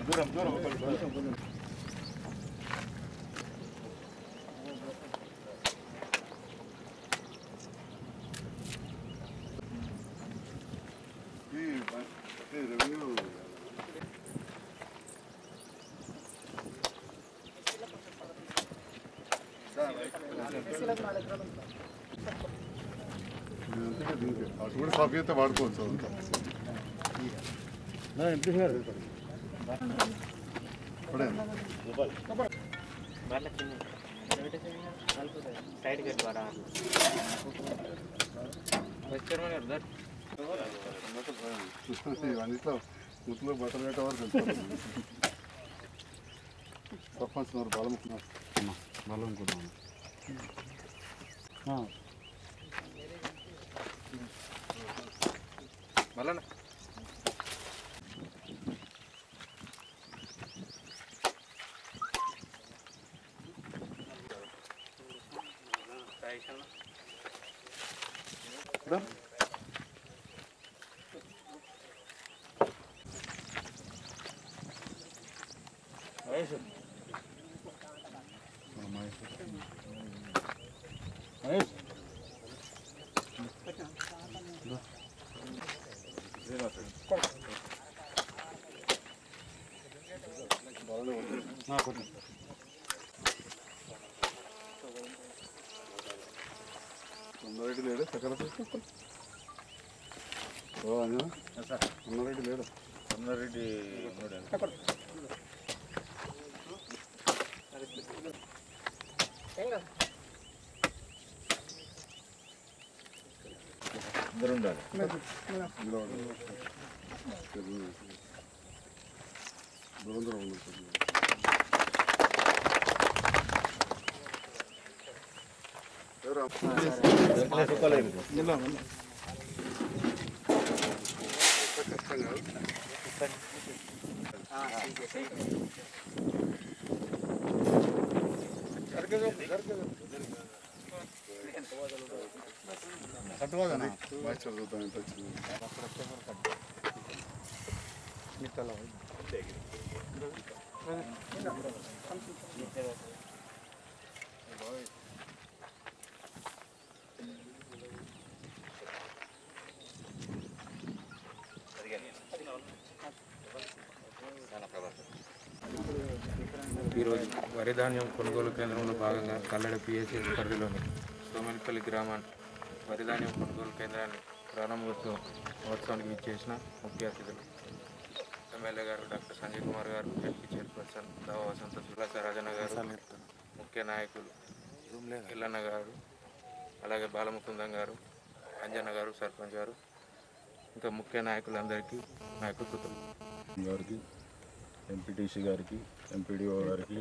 అటు కూడా కాపీ అయితే వాడుకోవచ్చు అదంతా ఇప్పుడే సైడ్ కట్టి వాడా ఇవన్నిట్లో ముట్లో బట్టలు పెట్టే వరకు వెళ్ళిపోతుంది సర్పంచ్ మరి బాలముకున్నారు బాలముకున్నాను మళ్ళా అన్నారెడ్డి లేడు సెక్రటరీ ఓ అంజనా అన్నారెడ్డి లేడు అన్నారెడ్డి అందరు ఉండాలి దూరం ఉంటుంది కష్టం కాదు కట్టుకోదనా బాగా చదువుతాను ఎంత వచ్చింది ఈరోజు వరి ధాన్యం కొనుగోలు కేంద్రంలో భాగంగా కల్లడ పిఎస్ఎస్ పరిధిలోని సోమలిపల్లి గ్రామాన్ని వరి ధాన్యం కొనుగోలు కేంద్రాన్ని ప్రారంభోత్సవం మహోత్సవానికి విచ్చేసిన ముఖ్య అతిథులు ఎమ్మెల్యే గారు డాక్టర్ సంజయ్ కుమార్ గారు ఎంపీ చైర్పర్సన్ దావా వసంత సులాస రాజన్న గారు ముఖ్య నాయకులు ఇల్లన్న గారు అలాగే బాలముకుందం గారు అంజన్న గారు సర్పంచ్ గారు ఇంకా ముఖ్య నాయకులందరికీ నా యొక్క కృతజ్ఞతలు గారికి ఎంపీటీసీ గారికి ఎంపీడీఓ గారికి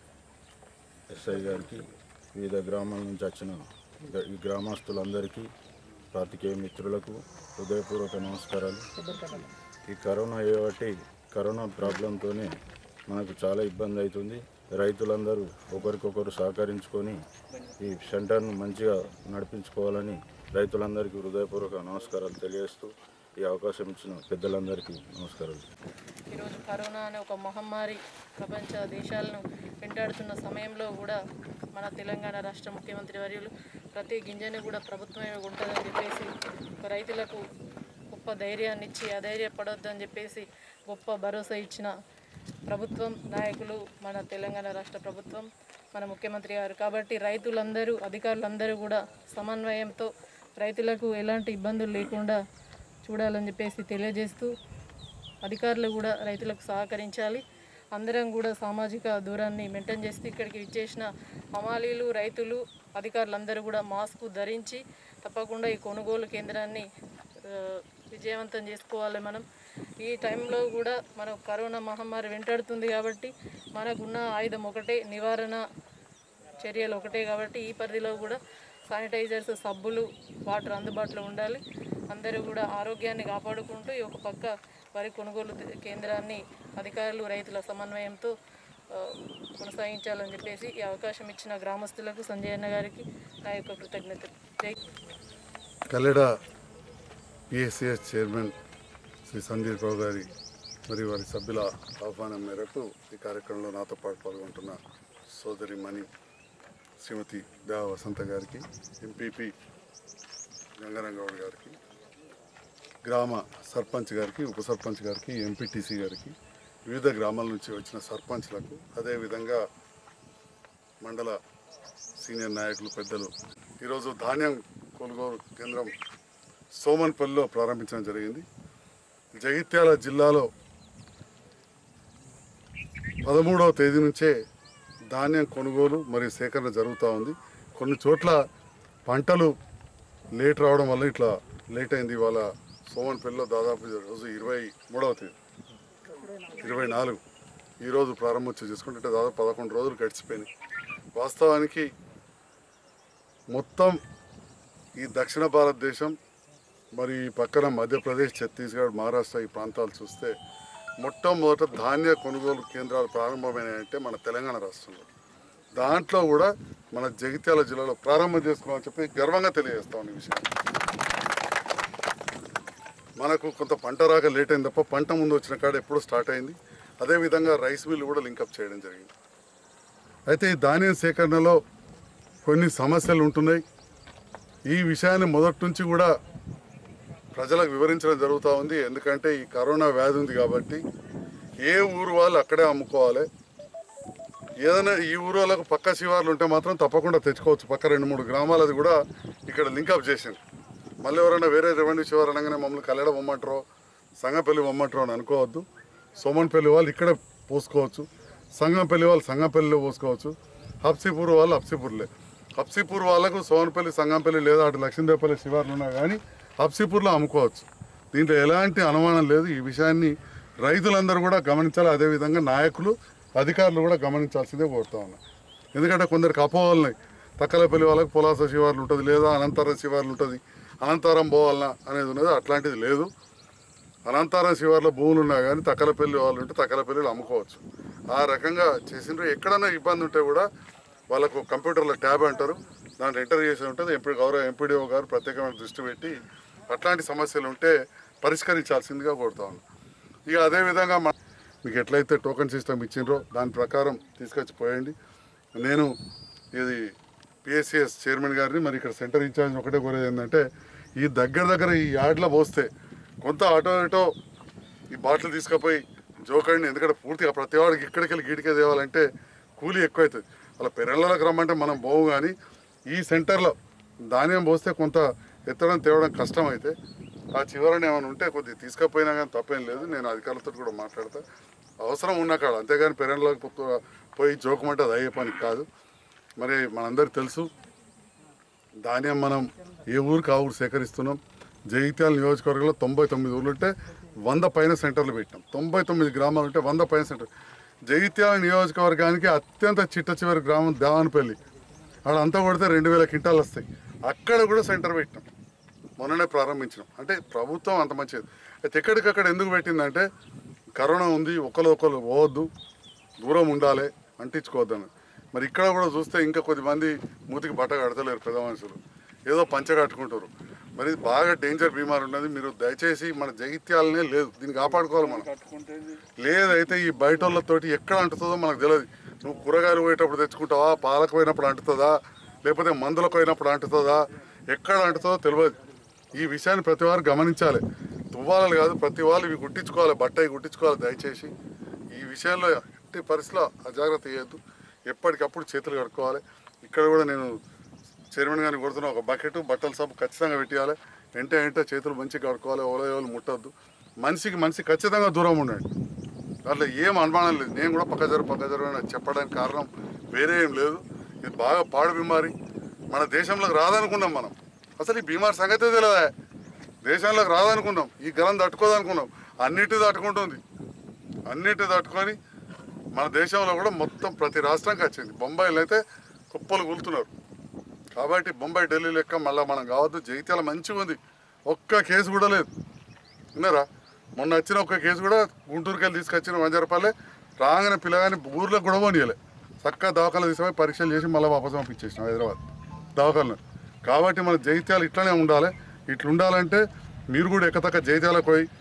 ఎస్ఐ గారికి వివిధ గ్రామాల నుంచి వచ్చిన గ- ఈ గ్రామస్తులందరికీ పాతికేయ మిత్రులకు హృదయపూర్వక నమస్కారాలు ఈ కరోనా ఏవట్టి కరోనా ప్రాబ్లంతోనే మనకు చాలా ఇబ్బంది అవుతుంది రైతులందరూ ఒకరికొకరు సహకరించుకొని ఈ సెంటర్ను మంచిగా నడిపించుకోవాలని రైతులందరికీ హృదయపూర్వక నమస్కారాలు తెలియజేస్తూ ఈ అవకాశం ఇచ్చిన పెద్దలందరికీ నమస్కారాలు ఈరోజు కరోనా అనే ఒక మహమ్మారి ప్రపంచ దేశాలను వెంటాడుతున్న సమయంలో కూడా మన తెలంగాణ రాష్ట్ర ముఖ్యమంత్రి వర్యులు ప్రతి గింజని కూడా ప్రభుత్వమే ఉంటుందని చెప్పేసి ఒక రైతులకు గొప్ప ధైర్యాన్ని ఇచ్చి అధైర్యపడొద్దని చెప్పేసి గొప్ప భరోసా ఇచ్చిన ప్రభుత్వం నాయకులు మన తెలంగాణ రాష్ట్ర ప్రభుత్వం మన ముఖ్యమంత్రి గారు కాబట్టి రైతులందరూ అధికారులందరూ కూడా సమన్వయంతో రైతులకు ఎలాంటి ఇబ్బందులు లేకుండా చూడాలని చెప్పేసి తెలియజేస్తూ అధికారులు కూడా రైతులకు సహకరించాలి అందరం కూడా సామాజిక దూరాన్ని మెయింటైన్ చేస్తూ ఇక్కడికి ఇచ్చేసిన హమాలీలు రైతులు అధికారులందరూ కూడా మాస్క్ ధరించి తప్పకుండా ఈ కొనుగోలు కేంద్రాన్ని ఆ, విజయవంతం చేసుకోవాలి మనం ఈ టైంలో కూడా మనం కరోనా మహమ్మారి వెంటాడుతుంది కాబట్టి మనకున్న ఆయుధం ఒకటే నివారణ చర్యలు ఒకటే కాబట్టి ఈ పరిధిలో కూడా శానిటైజర్స్ సబ్బులు వాటర్ అందుబాటులో ఉండాలి అందరూ కూడా ఆరోగ్యాన్ని కాపాడుకుంటూ ఈ ఒక పక్క వరి కొనుగోలు కేంద్రాన్ని అధికారులు రైతుల సమన్వయంతో ఆ, కొనసాగించాలని చెప్పేసి ఈ అవకాశం ఇచ్చిన గ్రామస్తులకు సంజయ్ అన్న గారికి నా యొక్క కృతజ్ఞతలు జై కల్లెడ పిఎస్సిఎస్ చైర్మన్ శ్రీ సందీప్ రావు గారి మరి వారి సభ్యుల ఆహ్వానం మేరకు ఈ కార్యక్రమంలో నాతో పాటు పాల్గొంటున్న సోదరి మణి శ్రీమతి దేవ వసంత గారికి ఎంపీపీ గంగారంగౌడ్ గారికి గ్రామ సర్పంచ్ గారికి ఉప సర్పంచ్ గారికి ఎంపీటీసీ గారికి వివిధ గ్రామాల నుంచి వచ్చిన సర్పంచ్లకు అదేవిధంగా మండల సీనియర్ నాయకులు పెద్దలు ఈరోజు ధాన్యం కొనుగోలు కేంద్రం సోమన్పల్లిలో ప్రారంభించడం జరిగింది జగిత్యాల జిల్లాలో పదమూడవ తేదీ నుంచే ధాన్యం కొనుగోలు మరియు సేకరణ జరుగుతూ ఉంది కొన్ని చోట్ల పంటలు లేట్ రావడం వల్ల ఇట్లా లేట్ అయింది ఇవాళ సోమన్పల్లిలో దాదాపు రోజు ఇరవై మూడవ తేదీ ఇరవై నాలుగు ఈరోజు ప్రారంభోత్సవం చేసుకుంటే దాదాపు పదకొండు రోజులు గడిచిపోయినాయి వాస్తవానికి మొత్తం ఈ దక్షిణ భారతదేశం మరి ఈ పక్కన మధ్యప్రదేశ్ ఛత్తీస్గఢ్ మహారాష్ట్ర ఈ ప్రాంతాలు చూస్తే మొట్టమొదట ధాన్య కొనుగోలు కేంద్రాలు ప్రారంభమైనాయంటే మన తెలంగాణ రాష్ట్రంలో దాంట్లో కూడా మన జగిత్యాల జిల్లాలో ప్రారంభం చేసుకున్నామని చెప్పి గర్వంగా తెలియజేస్తాం ఈ విషయం మనకు కొంత పంట రాక లేట్ అయింది తప్ప పంట ముందు వచ్చిన కాడ ఎప్పుడూ స్టార్ట్ అయింది అదేవిధంగా రైస్ మిల్ కూడా లింకప్ చేయడం జరిగింది అయితే ఈ ధాన్యం సేకరణలో కొన్ని సమస్యలు ఉంటున్నాయి ఈ విషయాన్ని మొదటి నుంచి కూడా ప్రజలకు వివరించడం జరుగుతూ ఉంది ఎందుకంటే ఈ కరోనా వ్యాధి ఉంది కాబట్టి ఏ ఊరు వాళ్ళు అక్కడే అమ్ముకోవాలి ఏదైనా ఈ ఊరు వాళ్ళకు పక్క శివార్లు ఉంటే మాత్రం తప్పకుండా తెచ్చుకోవచ్చు పక్క రెండు మూడు గ్రామాలది కూడా ఇక్కడ లింకప్ చేసింది మళ్ళీ ఎవరైనా వేరే రెవెన్యూ శివారు అనగానే మమ్మల్ని కల్లెడ పొమ్మంటారో సంగపల్లి పొమ్మంటారో అని అనుకోవద్దు సోమన్పల్లి వాళ్ళు ఇక్కడ పోసుకోవచ్చు సంగంపల్లి వాళ్ళు సంగంపల్లిలో పోసుకోవచ్చు హప్సీపూర్ వాళ్ళు హప్సీపూర్లే హప్సీపూర్ వాళ్ళకు సోమన్పల్లి సంగంపల్లి లేదా అటు లక్ష్మీదేవపల్లి శివార్లు ఉన్నా కానీ హప్సీపూర్లో అమ్ముకోవచ్చు దీంట్లో ఎలాంటి అనుమానం లేదు ఈ విషయాన్ని రైతులందరూ కూడా గమనించాలి అదేవిధంగా నాయకులు అధికారులు కూడా గమనించాల్సిందే కోరుతా ఉన్నా ఎందుకంటే కొందరికి అపోహలున్నాయి తక్కలపల్లి వాళ్ళకి పులాస శివార్లు ఉంటుంది లేదా అనంతరం శివార్లు ఉంటుంది అనంతరం పోవాలన్నా అనేది ఉన్నది అట్లాంటిది లేదు అనంతరం శివార్లో భూములు ఉన్నా కానీ తక్కలపల్లి వాళ్ళు ఉంటే తక్కలపల్లిలో అమ్ముకోవచ్చు ఆ రకంగా చేసిండ్రు ఎక్కడైనా ఇబ్బంది ఉంటే కూడా వాళ్ళకు కంప్యూటర్లో ట్యాబ్ అంటారు దాంట్లో ఎంటర్ చేసి ఉంటుంది ఎంపీ గౌరవ ఎంపీడీఓ గారు ప్రత్యేకమైన దృష్టి పెట్టి అట్లాంటి సమస్యలు ఉంటే పరిష్కరించాల్సిందిగా కోరుతా ఉన్నాను ఇక అదేవిధంగా మన మీకు ఎట్లయితే టోకెన్ సిస్టమ్ ఇచ్చిండ్రో దాని ప్రకారం తీసుకొచ్చి పోయండి నేను ఇది పిఎస్సిఎస్ చైర్మన్ గారిని మరి ఇక్కడ సెంటర్ ఇన్ఛార్జ్ ఒకటే కోరేది ఏంటంటే ఈ దగ్గర దగ్గర ఈ యార్డ్లో పోస్తే కొంత ఆటో ఇటో ఈ బాటిల్ తీసుకుపోయి జోకండి ఎందుకంటే పూర్తిగా ప్రతి వాడికి ఇక్కడికి వెళ్ళి గీడికే తేవాలంటే కూలీ ఎక్కువ అవుతుంది అలా పెరళ్ళకి రమ్మంటే మనం పోవు కానీ ఈ సెంటర్లో ధాన్యం పోస్తే కొంత ఎత్తడం తేవడం కష్టం అయితే ఆ చివరన ఏమైనా ఉంటే కొద్దిగా తీసుకపోయినా కానీ తప్పేం లేదు నేను అధికారులతో కూడా మాట్లాడతా అవసరం ఉన్న కాడ అంతేగాని పెరళ్ళకి పో- పోయి జోకమంటే అది అయ్యే పని కాదు మరి మనందరికి తెలుసు ధాన్యం మనం ఏ ఊరికి ఆ ఊరు సేకరిస్తున్నాం జగిత్యాల నియోజకవర్గంలో తొంభై తొమ్మిది ఊర్లు ఉంటే వంద పైన సెంటర్లు పెట్టినాం తొంభై తొమ్మిది గ్రామాలు ఉంటే వంద పైన సెంటర్ జగిత్యాల నియోజకవర్గానికి అత్యంత చిట్ట చివరి గ్రామం దేవానపల్లి ఆడ అంతా కొడితే రెండు వేల క్వింటాలు వస్తాయి అక్కడ కూడా సెంటర్ పెట్టినాం మొన్ననే ప్రారంభించినాం అంటే ప్రభుత్వం అంత మంచిది అయితే ఎక్కడికక్కడ ఎందుకు పెట్టిందంటే కరోనా ఉంది ఒకరు ఒకరు పోవద్దు దూరం ఉండాలి అంటించుకోవద్దని మరి ఇక్కడ కూడా చూస్తే ఇంకా కొద్దిమంది మూతికి బట్ట కడతలేరు పెద్ద మనుషులు ఏదో పంచ కట్టుకుంటారు మరి ఇది బాగా డేంజర్ బీమార్ ఉన్నది మీరు దయచేసి మన జగిత్యాలనే లేదు దీన్ని కాపాడుకోవాలి మనం లేదైతే ఈ బయట వాళ్ళతోటి ఎక్కడ అంటుతుందో మనకు తెలియదు నువ్వు కూరగాయలు పోయేటప్పుడు తెచ్చుకుంటావా పాలకు పోయినప్పుడు అంటుతుందా లేకపోతే మందులకు పోయినప్పుడు అంటుతుందా ఎక్కడ అంటుతుందో తెలియదు ఈ విషయాన్ని ప్రతి వారు గమనించాలి తువ్వాలని కాదు ప్రతి వాళ్ళు ఇవి గుట్టించుకోవాలి బట్ట ఇవి గుట్టించుకోవాలి దయచేసి ఈ విషయంలో ఎట్టి పరిస్థితిలో అజాగ్రత్త చేయొద్దు ఎప్పటికప్పుడు చేతులు కడుక్కోవాలి ఇక్కడ కూడా నేను చైర్మన్ గారిని కొడుతున్న ఒక బకెట్ బట్టల సబ్బు ఖచ్చితంగా పెట్టాలి వెంట వెంట చేతులు మంచిగా కడుక్కోవాలి ఓలయోలు ముట్టొద్దు మనిషికి మనిషి ఖచ్చితంగా దూరం ఉండండి దాంట్లో ఏం అనుమానం లేదు నేను కూడా పక్క జరు పక్క జరు అని చెప్పడానికి కారణం వేరే ఏం లేదు ఇది బాగా పాడు బీమారి మన దేశంలోకి రాదనుకున్నాం మనం అసలు ఈ బీమారి సంగతే తెలియదా దేశంలోకి రాదనుకున్నాం ఈ గలం తట్టుకోదనుకున్నాం అన్నిటి తట్టుకుంటుంది అన్నిటి తట్టుకొని మన దేశంలో కూడా మొత్తం ప్రతి రాష్ట్రానికి వచ్చింది బొంబాయిలో అయితే కుప్పలు కూలుతున్నారు కాబట్టి బొంబాయి ఢిల్లీ లెక్క మళ్ళీ మనం కావద్దు జగిత్యాల మంచిగా ఉంది ఒక్క కేసు కూడా లేదు విన్నారా మొన్న వచ్చిన ఒక్క కేసు కూడా గుంటూరుకి వెళ్ళి తీసుకొచ్చిన వంజరపల్లె రాగానే పిల్లగాని ఊర్లో కూడా పోనీయలే చక్కగా దవాఖాన తీసుకుపోయి పరీక్షలు చేసి మళ్ళీ వాపసు పంపించేసినాం హైదరాబాద్ దవాఖానలో కాబట్టి మన జైత్యాలు ఇట్లనే ఉండాలి ఇట్లా ఉండాలంటే మీరు కూడా ఎక్కతక్క జైత్యాలకు పోయి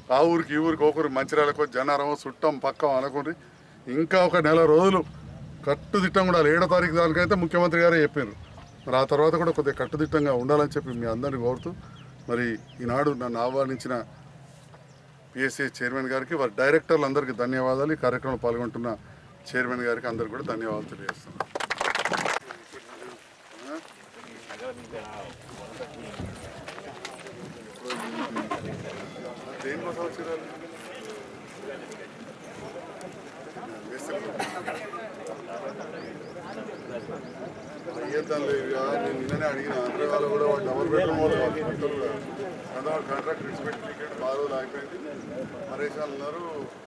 ఆ ఊరికి ఈ ఊరికి ఒకరు మంచిర్యాలకు జనారం చుట్టం పక్కం అనుకుని ఇంకా ఒక నెల రోజులు కట్టుదిట్టం కూడా ఏడో తారీఖు దానికైతే ముఖ్యమంత్రి గారే చెప్పారు మరి ఆ తర్వాత కూడా కొద్దిగా కట్టుదిట్టంగా ఉండాలని చెప్పి మీ అందరిని కోరుతూ మరి ఈనాడు నన్ను ఆహ్వానించిన పిఎస్సీ చైర్మన్ గారికి వారి డైరెక్టర్లు అందరికీ ధన్యవాదాలు ఈ కార్యక్రమంలో పాల్గొంటున్న చైర్మన్ గారికి అందరికీ కూడా ధన్యవాదాలు తెలియజేస్తున్నాను దేనికోసం వచ్చిర్రు వాళ్ళు? అయ్యేద్దాం లేదు ఇక నేను నిన్ననే అడిగిన అందరి వాళ్ళు కూడా వాళ్ళు డబుల్ బెడ్రూమ్ వాళ్ళు వాళ్ళు మొత్తం కూడా కాంట్రాక్ట్ రిస్పెక్ట్ టికెట్ బాగా రోజులు అయిపోయింది మరేసాలు ఉన్నారు